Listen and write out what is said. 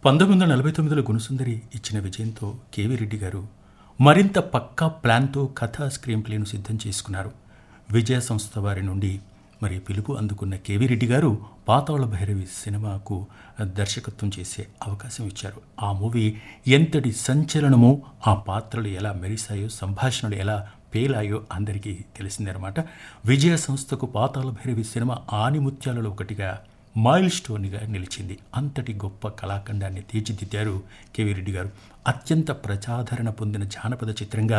పంతొమ్మిది వందల నలభై తొమ్మిదిలో గుణసుందరి ఇచ్చిన విజయంతో కేవీ రెడ్డి గారు మరింత పక్కా ప్లాన్తో కథా స్క్రీన్ ప్లేను సిద్ధం చేసుకున్నారు విజయ సంస్థ వారి నుండి మరి పిలుపు అందుకున్న కేవీ రెడ్డి గారు పాతాళ భైరవి సినిమాకు దర్శకత్వం చేసే అవకాశం ఇచ్చారు ఆ మూవీ ఎంతటి సంచలనమో ఆ పాత్రలు ఎలా మెరిశాయో సంభాషణలు ఎలా పేలాయో అందరికీ తెలిసిందనమాట విజయ సంస్థకు పాతాళ భైరవి సినిమా ఆనిముత్యాలలో ఒకటిగా మైల్ స్టోన్గా నిలిచింది అంతటి గొప్ప కళాఖండాన్ని తీర్చిదిద్దారు కేవీ రెడ్డి గారు అత్యంత ప్రజాదరణ పొందిన జానపద చిత్రంగా